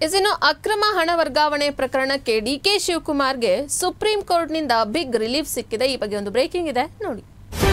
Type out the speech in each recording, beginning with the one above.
ಇನ್ನು ಅಕ್ರಮ ಹಣ ವರ್ಗಾವಣೆ ಪ್ರಕರಣಕ್ಕೆ ಡಿಕೆ ಶಿವಕುಮಾರ್ಗೆ ಸುಪ್ರೀಂ ಕೋರ್ಟ್ನಿಂದ ಬಿಗ್ ರಿಲೀಫ್ ಸಿಕ್ಕಿದೆ ಈ ಬಗ್ಗೆ ಒಂದು ಬ್ರೇಕಿಂಗ್ ಇದೆ ನೋಡಿ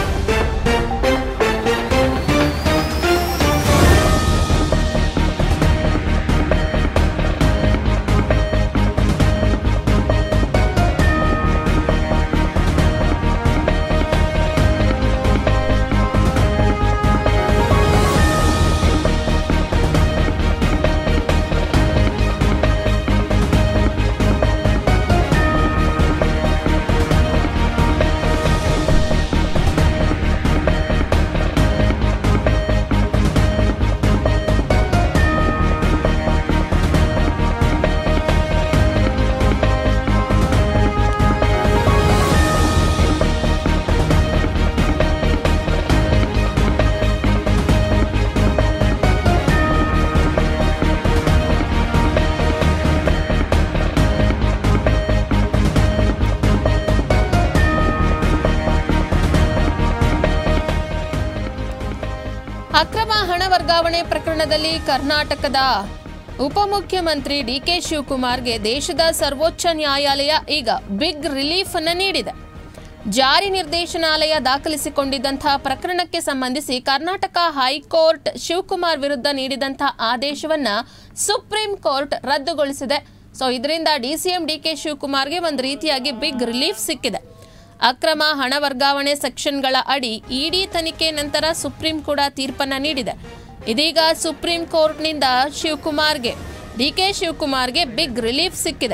ಅಕ್ರಮ ಹಣ ವರ್ಗಾವಣೆ ಪ್ರಕರಣದಲ್ಲಿ ಕರ್ನಾಟಕದ ಉಪಮುಖ್ಯಮಂತ್ರಿ ಡಿಕೆ ಶಿವಕುಮಾರ್ಗೆ ದೇಶದ ಸರ್ವೋಚ್ಚ ನ್ಯಾಯಾಲಯ ಈಗ ಬಿಗ್ ರಿಲೀಫ್ ಅನ್ನು ನೀಡಿದೆ ಜಾರಿ ನಿರ್ದೇಶನಾಲಯ ದಾಖಲಿಸಿಕೊಂಡಿದ್ದಂತಹ ಪ್ರಕರಣಕ್ಕೆ ಸಂಬಂಧಿಸಿ ಕರ್ನಾಟಕ ಹೈಕೋರ್ಟ್ ಶಿವಕುಮಾರ್ ವಿರುದ್ಧ ನೀಡಿದಂತಹ ಆದೇಶವನ್ನ ಸುಪ್ರೀಂ ಕೋರ್ಟ್ ರದ್ದುಗೊಳಿಸಿದೆ ಸೊ ಇದರಿಂದ ಡಿಸಿಎಂ ಡಿಕೆ ಶಿವಕುಮಾರ್ಗೆ ಒಂದು ರೀತಿಯಾಗಿ ಬಿಗ್ ರಿಲೀಫ್ ಸಿಕ್ಕಿದೆ ಅಕ್ರಮ ಹಣ ವರ್ಗಾವಣೆ ಸೆಕ್ಷನ್ಗಳ ಅಡಿ ಇಡಿ ತನಿಖೆ ನಂತರ ಸುಪ್ರೀಂ ಕೂಡ ತೀರ್ಪನ್ನ ನೀಡಿದೆ ಇದೀಗ ಸುಪ್ರೀಂ ಕೋರ್ಟ್ನಿಂದ ಶಿವಕುಮಾರ್ಗೆ ಡಿಕೆ ಶಿವಕುಮಾರ್ಗೆ ಬಿಗ್ ರಿಲೀಫ್ ಸಿಕ್ಕಿದೆ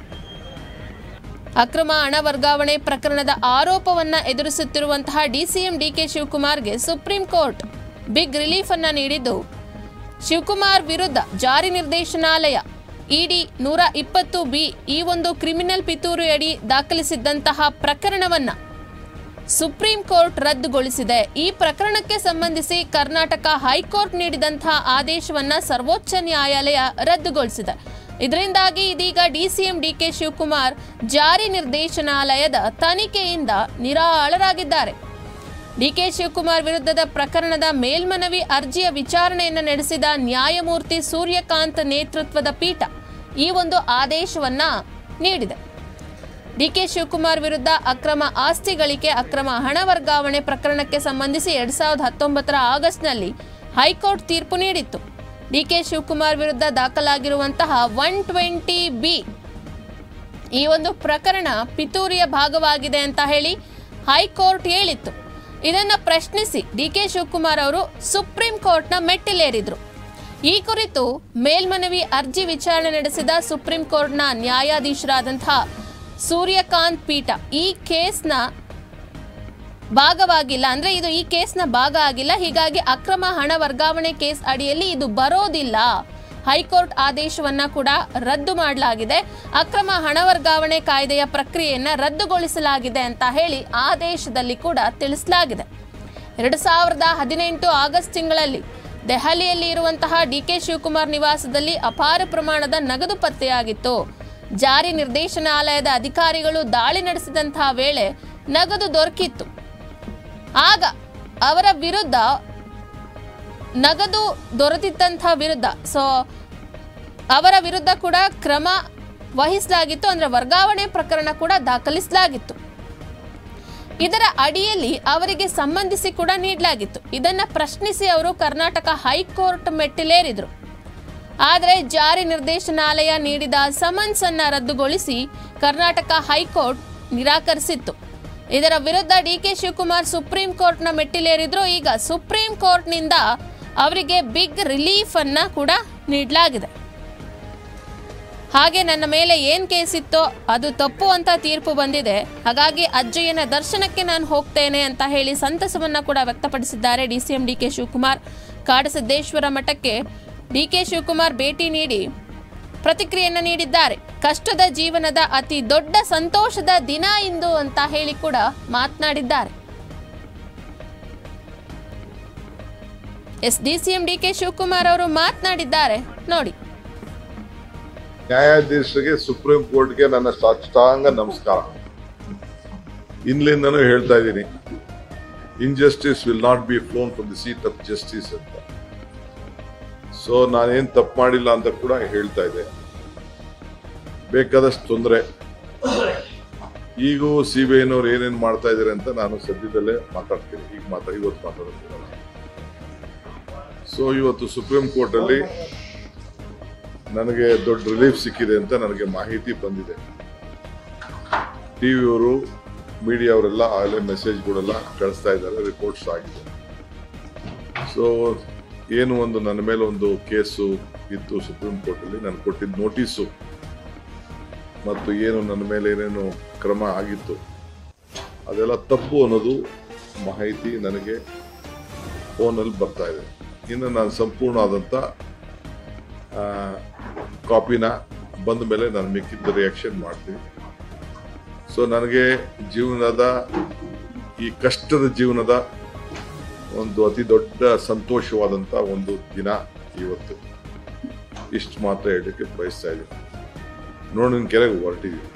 ಅಕ್ರಮ ಹಣ ವರ್ಗಾವಣೆ ಪ್ರಕರಣದ ಆರೋಪವನ್ನ ಎದುರಿಸುತ್ತಿರುವಂತಹ ಡಿಸಿಎಂ ಡಿಕೆ ಶಿವಕುಮಾರ್ಗೆ ಸುಪ್ರೀಂ ಕೋರ್ಟ್ ಬಿಗ್ ರಿಲೀಫ್ ಅನ್ನ ನೀಡಿದ್ದು ಶಿವಕುಮಾರ್ ವಿರುದ್ಧ ಜಾರಿ ನಿರ್ದೇಶನಾಲಯ ಇಡಿ ನೂರ ಇಪ್ಪತ್ತು ಬಿ ಈ ಒಂದು ಕ್ರಿಮಿನಲ್ ಪಿತೂರಿ ಅಡಿ ದಾಖಲಿಸಿದ್ದಂತಹ ಪ್ರಕರಣವನ್ನ ಸುಪ್ರೀಂ ಕೋರ್ಟ್ ರದ್ದುಗೊಳಿಸಿದೆ ಈ ಪ್ರಕರಣಕ್ಕೆ ಸಂಬಂಧಿಸಿ ಕರ್ನಾಟಕ ಹೈಕೋರ್ಟ್ ನೀಡಿದಂತಹ ಆದೇಶವನ್ನ ಸರ್ವೋಚ್ಚ ನ್ಯಾಯಾಲಯ ರದ್ದುಗೊಳಿಸಿದೆ ಇದರಿಂದಾಗಿ ಇದೀಗ ಡಿಸಿಎಂ ಡಿಕೆ ಶಿವಕುಮಾರ್ ಜಾರಿ ನಿರ್ದೇಶನಾಲಯದ ತನಿಖೆಯಿಂದ ನಿರಾಳರಾಗಿದ್ದಾರೆ ಡಿಕೆ ಶಿವಕುಮಾರ್ ವಿರುದ್ಧದ ಪ್ರಕರಣದ ಮೇಲ್ಮನವಿ ಅರ್ಜಿಯ ವಿಚಾರಣೆಯನ್ನು ನಡೆಸಿದ ನ್ಯಾಯಮೂರ್ತಿ ಸೂರ್ಯಕಾಂತ್ ನೇತೃತ್ವದ ಪೀಠ ಈ ಒಂದು ಆದೇಶವನ್ನ ನೀಡಿದೆ ಡಿಕೆ ಶಿವಕುಮಾರ್ ವಿರುದ್ಧ ಅಕ್ರಮ ಆಸ್ತಿ ಗಳಿಕೆ ಅಕ್ರಮ ಹಣ ವರ್ಗಾವಣೆ ಪ್ರಕರಣಕ್ಕೆ ಸಂಬಂಧಿಸಿ ಎರಡ್ ಸಾವಿರದ ಹತ್ತೊಂಬತ್ತರ ಆಗಸ್ಟ್ನಲ್ಲಿ ಹೈಕೋರ್ಟ್ ತೀರ್ಪು ನೀಡಿತ್ತು ಡಿಕೆ ಶಿವಕುಮಾರ್ ವಿರುದ್ಧ ದಾಖಲಾಗಿರುವಂತಹ ಒನ್ ಟ್ವೆಂಟಿ ಬಿ ಈ ಒಂದು ಪ್ರಕರಣ ಪಿತೂರಿಯ ಭಾಗವಾಗಿದೆ ಅಂತ ಹೇಳಿ ಹೈಕೋರ್ಟ್ ಹೇಳಿತ್ತು ಇದನ್ನ ಪ್ರಶ್ನಿಸಿ ಡಿಕೆ ಶಿವಕುಮಾರ್ ಅವರು ಸುಪ್ರೀಂ ಕೋರ್ಟ್ನ ಮೆಟ್ಟಿಲೇರಿದ್ರು ಈ ಕುರಿತು ಮೇಲ್ಮನವಿ ಅರ್ಜಿ ವಿಚಾರಣೆ ನಡೆಸಿದ ಸುಪ್ರೀಂ ಕೋರ್ಟ್ನ ನ್ಯಾಯಾಧೀಶರಾದಂತಹ ಸೂರ್ಯಕಾಂತ್ ಪೀಠ ಈ ಕೇಸ್ನ ಭಾಗವಾಗಿಲ್ಲ ಅಂದ್ರೆ ಇದು ಈ ಕೇಸ್ನ ಭಾಗ ಆಗಿಲ್ಲ ಹೀಗಾಗಿ ಅಕ್ರಮ ಹಣ ವರ್ಗಾವಣೆ ಕೇಸ್ ಅಡಿಯಲ್ಲಿ ಇದು ಬರೋದಿಲ್ಲ ಹೈಕೋರ್ಟ್ ಆದೇಶವನ್ನ ಕೂಡ ರದ್ದು ಮಾಡಲಾಗಿದೆ ಅಕ್ರಮ ಹಣ ವರ್ಗಾವಣೆ ಕಾಯ್ದೆಯ ಪ್ರಕ್ರಿಯೆಯನ್ನ ರದ್ದುಗೊಳಿಸಲಾಗಿದೆ ಅಂತ ಹೇಳಿ ಆದೇಶದಲ್ಲಿ ಕೂಡ ತಿಳಿಸಲಾಗಿದೆ ಎರಡು ಸಾವಿರದ ಹದಿನೆಂಟು ಆಗಸ್ಟ್ ತಿಂಗಳಲ್ಲಿ ದೆಹಲಿಯಲ್ಲಿ ಇರುವಂತಹ ಡಿಕೆ ಶಿವಕುಮಾರ್ ನಿವಾಸದಲ್ಲಿ ಅಪಾರ ಪ್ರಮಾಣದ ನಗದು ಪತ್ತೆಯಾಗಿತ್ತು ಜಾರಿ ನಿರ್ದೇಶನಾಲಯದ ಅಧಿಕಾರಿಗಳು ದಾಳಿ ನಡೆಸಿದಂತಹ ವೇಳೆ ನಗದು ದೊರಕಿತ್ತು ಆಗ ಅವರ ವಿರುದ್ಧ ನಗದು ದೊರೆತಿದ್ದಂತಹ ವಿರುದ್ಧ ಸೊ ಅವರ ವಿರುದ್ಧ ಕೂಡ ಕ್ರಮ ವಹಿಸಲಾಗಿತ್ತು ಅಂದ್ರೆ ವರ್ಗಾವಣೆ ಪ್ರಕರಣ ಕೂಡ ದಾಖಲಿಸಲಾಗಿತ್ತು ಇದರ ಅಡಿಯಲ್ಲಿ ಅವರಿಗೆ ಸಂಬಂಧಿಸಿ ಕೂಡ ನೀಡಲಾಗಿತ್ತು ಇದನ್ನ ಪ್ರಶ್ನಿಸಿ ಅವರು ಕರ್ನಾಟಕ ಹೈಕೋರ್ಟ್ ಮೆಟ್ಟಿಲೇರಿದ್ರು ಆದರೆ ಜಾರಿ ನಿರ್ದೇಶನಾಲಯ ನೀಡಿದ ಸಮನ್ಸ್ ಅನ್ನ ರದ್ದುಗೊಳಿಸಿ ಕರ್ನಾಟಕ ಹೈಕೋರ್ಟ್ ನಿರಾಕರಿಸಿತ್ತು ಇದರ ವಿರುದ್ಧ ಡಿಕೆ ಶಿವಕುಮಾರ್ ಸುಪ್ರೀಂ ಕೋರ್ಟ್ನ ಮೆಟ್ಟಿಲೇರಿದ್ರು ಈಗ ಸುಪ್ರೀಂ ಕೋರ್ಟ್ನಿಂದ ಅವರಿಗೆ ಬಿಗ್ ರಿಲೀಫ್ ಅನ್ನ ಕೂಡ ನೀಡಲಾಗಿದೆ ಹಾಗೆ ನನ್ನ ಮೇಲೆ ಏನ್ ಕೇಸ್ ಇತ್ತೋ ಅದು ತಪ್ಪು ಅಂತ ತೀರ್ಪು ಬಂದಿದೆ ಹಾಗಾಗಿ ಅಜ್ಜಯ್ಯನ ದರ್ಶನಕ್ಕೆ ನಾನು ಹೋಗ್ತೇನೆ ಅಂತ ಹೇಳಿ ಸಂತಸವನ್ನ ಕೂಡ ವ್ಯಕ್ತಪಡಿಸಿದ್ದಾರೆ ಡಿಸಿಎಂ ಡಿಕೆ ಶಿವಕುಮಾರ್ ಕಾಡಸಿದ್ದೇಶ್ವರ ಮಠಕ್ಕೆ ಡಿಕೆ ಶಿವಕುಮಾರ್ ಭೇಟಿ ನೀಡಿ ಪ್ರತಿಕ್ರಿಯೆಯನ್ನು ನೀಡಿದ್ದಾರೆ ಕಷ್ಟದ ಜೀವನದ ಅತಿ ದೊಡ್ಡ ಸಂತೋಷದ ದಿನ ಇಂದು ಅಂತ ಹೇಳಿ ಕೂಡ ಮಾತನಾಡಿದ್ದಾರೆ ಎಸ್ ಡಿಸಿಎಂ ಡಿಕೆ ಶಿವಕುಮಾರ್ ಅವರು ಮಾತನಾಡಿದ್ದಾರೆ ನೋಡಿ ನ್ಯಾಯಾಧೀಶರಿಗೆ ಸುಪ್ರೀಂ ಕೋರ್ಟ್ಗೆ ನನ್ನ ಸಾಷ್ಟಾಂಗ ನಮಸ್ಕಾರ ಇನ್ಲಿಂದನೂ ಹೇಳ್ತಾ ಇದ್ದೀನಿ injustice will not be flown from the seat of justice ಅಂತ ಸೊ ನಾನೇನು ತಪ್ಪು ಮಾಡಿಲ್ಲ ಅಂತ ಕೂಡ ಹೇಳ್ತಾ ಇದೆ ಬೇಕಾದಷ್ಟು ತೊಂದರೆ ಈಗೂ ಸಿ ಬಿ ಐನವ್ರು ಏನೇನು ಮಾಡ್ತಾ ಇದ್ದಾರೆ ಅಂತ ನಾನು ಸದ್ಯದಲ್ಲೇ ಮಾತಾಡ್ತೀನಿ ಈಗ ಮಾತಾ ಇವತ್ತು ಮಾತಾಡ್ತೀನಿ ಸೊ ಇವತ್ತು ಸುಪ್ರೀಂ ಕೋರ್ಟಲ್ಲಿ ನನಗೆ ದೊಡ್ಡ ರಿಲೀಫ್ ಸಿಕ್ಕಿದೆ ಅಂತ ನನಗೆ ಮಾಹಿತಿ ಬಂದಿದೆ ಟಿವಿಯವರು ಮೀಡಿಯಾ ಅವರೆಲ್ಲ ಆಗಲೇ ಮೆಸೇಜ್ಗಳೆಲ್ಲ ಕಳಿಸ್ತಾ ಇದ್ದಾರೆ ರಿಪೋರ್ಟ್ಸ್ ಆಗಿದೆ ಸೊ ಏನು ಒಂದು ನನ್ನ ಮೇಲೆ ಒಂದು ಕೇಸು ಇತ್ತು ಸುಪ್ರೀಂ ಕೋರ್ಟಲ್ಲಿ ನಾನು ಕೊಟ್ಟಿದ್ದ ನೋಟಿಸು ಮತ್ತು ಏನು ನನ್ನ ಮೇಲೆ ಏನೇನು ಕ್ರಮ ಆಗಿತ್ತು ಅದೆಲ್ಲ ತಪ್ಪು ಅನ್ನೋದು ಮಾಹಿತಿ ನನಗೆ ಫೋನಲ್ಲಿ ಬರ್ತಾ ಇದೆ ಇನ್ನು ನಾನು ಸಂಪೂರ್ಣ ಆದಂಥ ಕಾಪಿನ ಬಂದ ಮೇಲೆ ನಾನು ಮಿಕ್ಕಿದ್ದ ರಿಯಾಕ್ಷನ್ ಮಾಡ್ತೀನಿ ಸೊ ನನಗೆ ಜೀವನದ ಈ ಕಷ್ಟದ ಜೀವನದ ಒಂದು ಅತಿ ದೊಡ್ಡ ಸಂತೋಷವಾದಂಥ ಒಂದು ದಿನ ಇವತ್ತು ಇಷ್ಟು ಮಾತ್ರ ಹೇಳಲಿಕ್ಕೆ ಬಯಸ್ತಾ ಇದ್ದೀನಿ ನೋಡಿ ನಿನ್ನ ಕೆರೆಗೆ ಹೊರಟಿದ್ದೀವಿ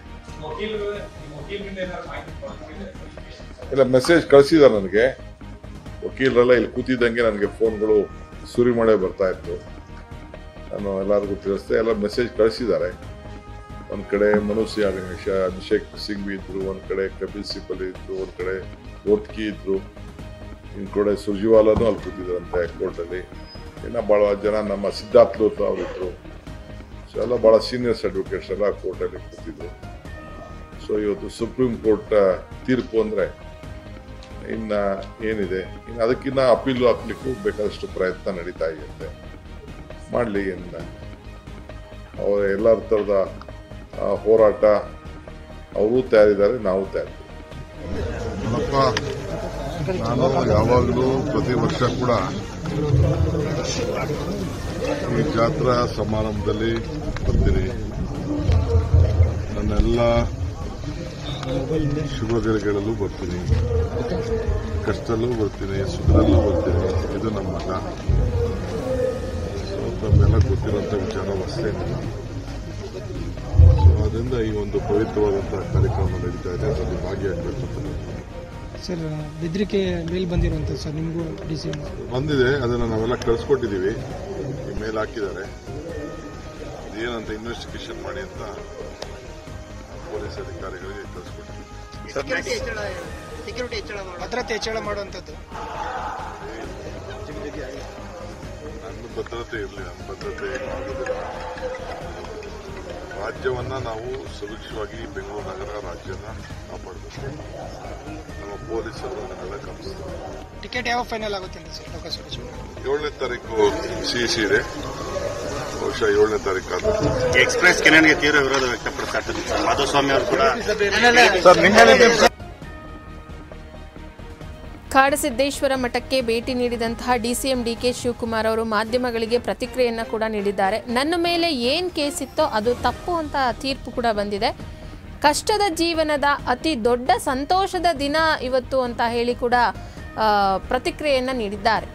ಇಲ್ಲ ಮೆಸೇಜ್ ಕಳಿಸಿದಾರೆ ನನಗೆ ವಕೀಲರೆಲ್ಲ ಇಲ್ಲಿ ಕೂತಿದ್ದಂಗೆ ನನಗೆ ಫೋನ್ಗಳು ಸುರಿಮಳೆ ಬರ್ತಾ ಇತ್ತು ನಾನು ಎಲ್ಲರಿಗೂ ತಿಳಿಸ್ದೆ ಎಲ್ಲ ಮೆಸೇಜ್ ಕಳಿಸಿದ್ದಾರೆ ಒಂದ್ ಕಡೆ ಮನುಷ್ಯ ಗಣೇಶ ಅಭಿಷೇಕ್ ಸಿಂಘ್ವಿ ಇದ್ರು ಒಂದ್ ಕಡೆ ಕಪಿಲ್ ಸಿಬಲ್ ಇದ್ರು ಒಂದ್ ಕಡೆ ಓತ್ಕಿ ಇದ್ರು ಇನ್ ಕಡೆ ಸುರ್ಜಿವಾಲನು ಅಲ್ಲಿ ಕೂತಿದ್ರಂತೆ ಕೋರ್ಟಲ್ಲಿ ಇನ್ನ ಬಹಳ ಜನ ನಮ್ಮ ಸಿದ್ಧಾರ್ಥ್ ಲೋತ್ ಅವರಿದ್ರು ಸೊ ಎಲ್ಲ ಬಹಳ ಸೀನಿಯರ್ಸ್ ಅಡ್ವೊಕೇಟ್ಸ್ ಎಲ್ಲ ಕೋರ್ಟಲ್ಲಿ ಕೂತಿದ್ರು ಸೊ ಇವತ್ತು ಸುಪ್ರೀಂ ಕೋರ್ಟ್ ತೀರ್ಪು ಅಂದ್ರೆ ಇನ್ನ ಏನಿದೆ ಇನ್ನು ಅದಕ್ಕಿನ್ನ ಅಪೀಲ್ ಹಾಕ್ಲಿಕ್ಕೂ ಬೇಕಾದಷ್ಟು ಪ್ರಯತ್ನ ನಡೀತಾ ಇದೆಯಂತೆ ಮಾಡಲಿ ಇನ್ನ ಅವರ ಎಲ್ಲ ಥರದ ಆ, ಹೋರಾಟ ಅವರು ತಯಾರಿದ್ದಾರೆ ನಾವು ತಯಾರಿದ್ದೀವಿ ನೋಡಪ್ಪ ನಾನು ಯಾವಾಗಲೂ ಪ್ರತಿ ವರ್ಷ ಕೂಡ ಈ ಜಾತ್ರಾ ಸಮಾರಂಭದಲ್ಲಿ ಬರ್ತೀನಿ ನನ್ನೆಲ್ಲ ಶುಭ ದಿನಗಳಲ್ಲೂ ಬರ್ತೀನಿ ಕಷ್ಟದಲ್ಲೂ ಬರ್ತೀನಿ ಸುಖದಲ್ಲೂ ಬರ್ತೀನಿ ಇದು ನಮ್ಮ ಮಠ ಸೊ ತಮ್ಮೆಲ್ಲ ಗೊತ್ತಿರುವಂಥ ವಿಚಾರ ಹೊಸದೇನಿಲ್ಲ ಸೊ ಅದರಿಂದ ಈ ಒಂದು ಪವಿತ್ರವಾದಂತಹ ಕಾರ್ಯಕ್ರಮ ನಡೀತಾ ಇದೆ ಅದರಲ್ಲಿ ಭಾಗಿಯಾಗಬೇಕು ಅಂತ ನಾನು ಸರ್ ಬೆದರಿಕೆ ಮೇಲ್ ಬಂದಿರುವಂಥದ್ದು ಸರ್ ನಿಮಗೂ ಡಿ ಸಿ ಬಂದಿದೆ ಅದನ್ನು ನಾವೆಲ್ಲ ಕಳಿಸ್ಕೊಟ್ಟಿದ್ದೀವಿ ಈ ಮೇಲ್ ಹಾಕಿದ್ದಾರೆ ಏನಂತ ಇನ್ವೆಸ್ಟಿಗೇಷನ್ ಮಾಡಿ ಅಂತ ಪೊಲೀಸ್ ಅಧಿಕಾರಿಗಳಿಗೆ ಕಳಿಸ್ಕೊಟ್ಟಿದ್ದೀವಿ ಸೆಕ್ಯೂರಿಟಿ ಹೆಚ್ಚಳ ಸೆಕ್ಯೂರಿಟಿ ಹೆಚ್ಚಳ ಮಾಡೋದು ಭದ್ರತೆ ಹೆಚ್ಚಳ ಮಾಡುವಂಥದ್ದು ನನ್ನ ಭದ್ರತೆ ಇರಲಿ ನನ್ನ ಭದ್ರತೆ ಏನು ಆಗೋದಿಲ್ಲ ರಾಜ್ಯವನ್ನ ನಾವು ಸುರಕ್ಷವಾಗಿ ಬೆಂಗಳೂರು ನಗರ ರಾಜ್ಯನ ಕಾಪಾಡಬೇಕು ನಮ್ಮ ಪೊಲೀಸರು ಅದನ್ನೆಲ್ಲ ಗಮನಿಸ್ತಾರೆ ಟಿಕೆಟ್ ಯಾವ ಫೈನಲ್ ಆಗುತ್ತೆ ಅಂತ ಸರ್ ಲೋಕಸಭೆ ಚುನಾವಣೆ ಏಳನೇ ತಾರೀಕು ಸಿಇಸಿ ಇದೆ ಬಹುಶಃ ಏಳನೇ ತಾರೀಕು ಆದ್ರೆ ಎಕ್ಸ್ಪ್ರೆಸ್ ಕೆನನ್ಗೆ ತೀವ್ರ ವಿರೋಧ ವ್ಯಕ್ತಪಡಿಸ್ತಾ ಇದ್ದಾರೆ ಸರ್ ಮಾಧುಸ್ವಾಮಿ ಅವರು ಕೂಡ ಕಾಡಸಿದ್ದೇಶ್ವರ ಮಠಕ್ಕೆ ಭೇಟಿ ನೀಡಿದಂತಹ ಡಿಸಿಎಂ ಡಿಕೆ ಶಿವಕುಮಾರ್ ಅವರು ಮಾಧ್ಯಮಗಳಿಗೆ ಪ್ರತಿಕ್ರಿಯೆಯನ್ನ ಕೂಡ ನೀಡಿದ್ದಾರೆ ನನ್ನ ಮೇಲೆ ಏನು ಕೇಸ್ ಇತ್ತೋ ಅದು ತಪ್ಪು ಅಂತ ತೀರ್ಪು ಕೂಡ ಬಂದಿದೆ ಕಷ್ಟದ ಜೀವನದ ಅತಿ ದೊಡ್ಡ ಸಂತೋಷದ ದಿನ ಇವತ್ತು ಅಂತ ಹೇಳಿ ಕೂಡ ಆ, ಪ್ರತಿಕ್ರಿಯೆಯನ್ನ ನೀಡಿದ್ದಾರೆ